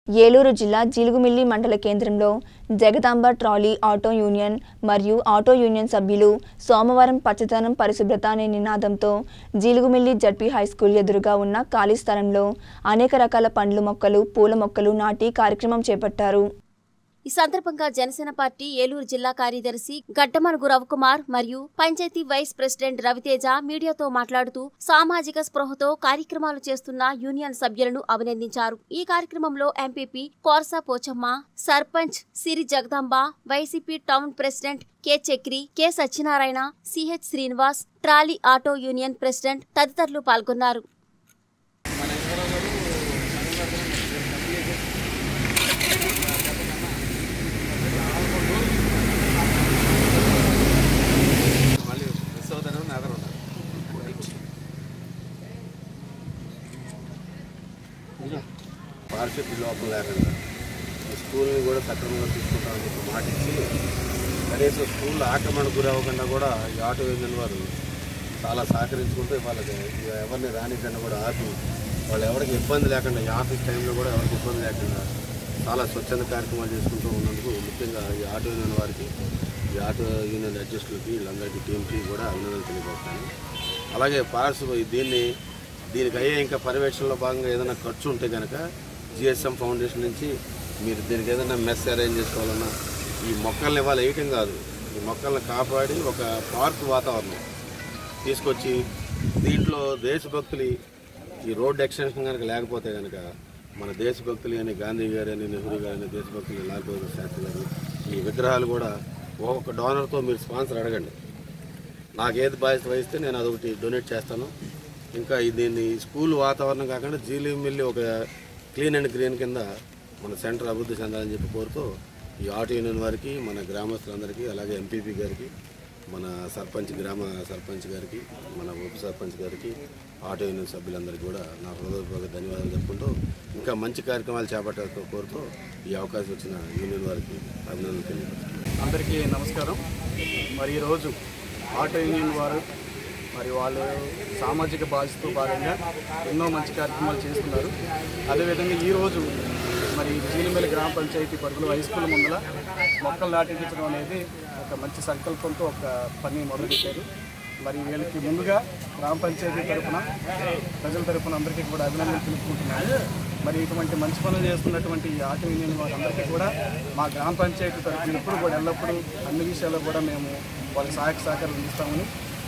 ఏలూరు జిల్లా జీలుగుమిల్లి మండల కేంద్రంలో జగదాంబ ట్రాలీ ఆటో యూనియన్ మరియు ఆటో యూనియన్ సభ్యులు సోమవారం పచ్చదనం పరిశుభ్రత అనే నినాదంతో జీలుగుమిల్లి జడ్పీ హైస్కూల్ ఎదురుగా ఉన్న ఖాళీ స్థలంలో అనేక రకాల పండ్ల మొక్కలు పూల మొక్కలు నాటి కార్యక్రమం చేపట్టారు ఈ సందర్భంగా జనసేన పార్టీ ఏలూరు జిల్లా కార్యదర్శి గడ్డమనుగు రవికుమార్ మరియు పంచాయతీ వైస్ ప్రెసిడెంట్ రవితేజ మీడియాతో మాట్లాడుతూ సామాజిక స్పృహతో కార్యక్రమాలు చేస్తున్న యూనియన్ సభ్యులను అభినందించారు ఈ కార్యక్రమంలో MPP Korasa Pochamma sarpanch Siri Jagadamba YCP town president K Chakri K Satyanarayana CH Srinivas trolley auto union president తదితరులు పాల్గొన్నారు మళ్ళీ మిస్ అవుతాను నాదర పారిశుద్ధ్య లోపం లేకుండా ఈ స్కూల్ని కూడా సక్రమంగా తీసుకుంటామని చెప్పి మాట ఇచ్చి కనీసం స్కూల్లో ఆక్రమణ గురవ్వకుండా కూడా ఈ ఆటో యూనియన్ వారు చాలా సహకరించుకుంటూ వాళ్ళకి ఎవరిని రానికన్నా కూడా ఆపి వాళ్ళు ఎవరికి ఇబ్బంది లేకుండా ఈ ఆఫీస్ టైంలో కూడా ఎవరికి ఇబ్బంది లేకుండా చాలా స్వచ్ఛంద కార్యక్రమాలు చేసుకుంటూ ఉన్నందుకు ముఖ్యంగా ఈ ఆటో యూనియన్ వారికి ఈ ఆటో యూనియన్ అడ్జస్టులకి వీళ్ళందరికీ టీంకి కూడా అభినందనలు తెలియజేస్తాను అలాగే పార్స్ దీన్ని దీనికి అయ్యే ఇంకా పర్యవేక్షణలో భాగంగా ఏదైనా ఖర్చు ఉంటే కనుక జిఎస్ఎం ఫౌండేషన్ నుంచి మీరు దీనికి ఏదైనా మెస్ అరేంజ్ చేసుకోవాలన్నా ఈ మొక్కల్ని ఇవాళ వేయటం కాదు ఈ మొక్కల్ని కాపాడి ఒక పార్క్ వాతావరణం తీసుకొచ్చి దీంట్లో దేశభక్తులు ఈ రోడ్ ఎక్స్టెన్షన్ కనుక లేకపోతే కనుక మన దేశభక్తులు అని గాంధీ గారు అని నెహ్రూ గారు అని దేశభక్తులు లాల్ బహదూర్ శాస్త్రి గారు ఈ విగ్రహాలు కూడా ఒక్కొక్క డోనర్తో మీరు స్పాన్సర్ అడగండి నాకు ఏది బాధ్యత వహిస్తే నేను అదొకటి డొనేట్ చేస్తాను ఇంకా ఈ దీన్ని స్కూల్ వాతావరణం కాకుండా జీలి మిల్లి ఒక క్లీన్ అండ్ గ్రీన్ కింద మన సెంటర్ అభివృద్ధి చెందాలని చెప్పి కోరుతూ ఈ ఆటో యూనియన్ వారికి మన గ్రామస్తులందరికీ అలాగే ఎంపీపీ గారికి మన సర్పంచ్ గ్రామ సర్పంచ్ గారికి మన ఉప సర్పంచ్ గారికి ఆటో యూనియన్ సభ్యులందరికీ కూడా నా హృదయపూర్వక ధన్యవాదాలు చెప్పుకుంటూ ఇంకా మంచి కార్యక్రమాలు చేపట్టాలతో కోరుతూ ఈ అవకాశం ఇచ్చిన యూనియన్ వారికి అభినందనలు తెలియజేస్తున్నాను అందరికీ నమస్కారం మరి ఈరోజు ఆటో యూనియన్ వారు మరి వాళ్ళు సామాజిక బాధ్యతతో భాగంగా ఎన్నో మంచి కార్యక్రమాలు చేస్తున్నారు అదేవిధంగా ఈరోజు మరి జీలిమెల్లి గ్రామ పంచాయతీ పరిధిలో హై స్కూల్ ముందల మొక్కలు నాటించడం అనేది ఒక మంచి సంకల్పంతో ఒక పని మొదలుపెట్టారు మరి వీళ్ళకి ముందుగా గ్రామ పంచాయతీ తరఫున ప్రజల తరఫున అందరికీ కూడా అభినందనలు తెలుపుకుంటున్నాను మరి ఇటువంటి మంచి పనులు చేస్తున్నటువంటి ఈ ఆటో యూనియన్ వారందరికీ కూడా మా గ్రామ పంచాయతీ తరఫున ఎప్పుడు కూడా ఎల్లప్పుడూ అన్ని విషయాల్లో కూడా మేము వాళ్ళకి సహాయక సహకారం అందిస్తామని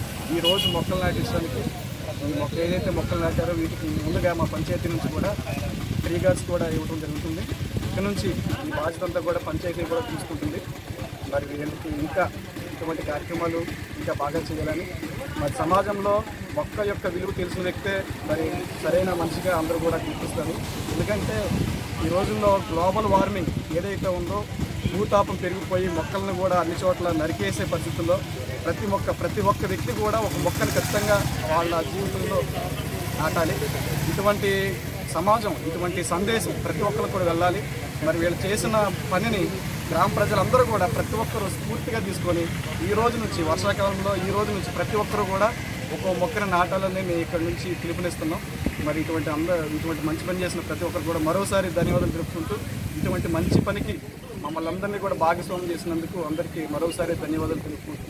ఈ రోజు మొక్కలు నాటించడానికి ఈ మొక్క ఏదైతే మొక్కలు నాటారో వీటికి ముందుగా మా పంచాయతీ నుంచి కూడా ట్రీ గార్డ్స్ కూడా ఇవ్వడం జరుగుతుంది ఇక్కడ నుంచి ఈ బాధ్యత అంతా కూడా పంచాయతీ కూడా తీసుకుంటుంది మరి వీళ్ళకి ఇంకా ఇటువంటి కార్యక్రమాలు ఇంకా బాగా చేయాలని మరి సమాజంలో మొక్క యొక్క విలువ తెలిసిన వ్యక్తే మరి సరైన మనిషిగా అందరూ కూడా గుర్తిస్తారు ఎందుకంటే ఈ రోజుల్లో గ్లోబల్ వార్మింగ్ ఏదైతే ఉందో భూతాపం పెరిగిపోయి మొక్కలను కూడా అన్ని చోట్ల నరికేసే పరిస్థితుల్లో ప్రతి మొక్క ప్రతి ఒక్క వ్యక్తి కూడా ఒక మొక్కను ఖచ్చితంగా వాళ్ళ జీవితంలో నాటాలి ఇటువంటి సమాజం ఇటువంటి సందేశం ప్రతి ఒక్కరికి కూడా వెళ్ళాలి మరి వీళ్ళు చేసిన పనిని గ్రామ ప్రజలందరూ కూడా ప్రతి ఒక్కరూ స్ఫూర్తిగా తీసుకొని ఈ రోజు నుంచి వర్షాకాలంలో ఈ రోజు నుంచి ప్రతి ఒక్కరూ కూడా ఒక మొక్కను నాటాలని మేము ఇక్కడ నుంచి పిలుపునిస్తున్నాం మరి ఇటువంటి అందరూ ఇటువంటి మంచి పని చేసిన ప్రతి ఒక్కరు కూడా మరోసారి ధన్యవాదాలు తెలుపుకుంటూ ఇటువంటి మంచి పనికి మమ్మల్ని అందరినీ కూడా భాగస్వామ్యం చేసినందుకు అందరికీ మరోసారి ధన్యవాదాలు తెలుపుకుంటున్నాం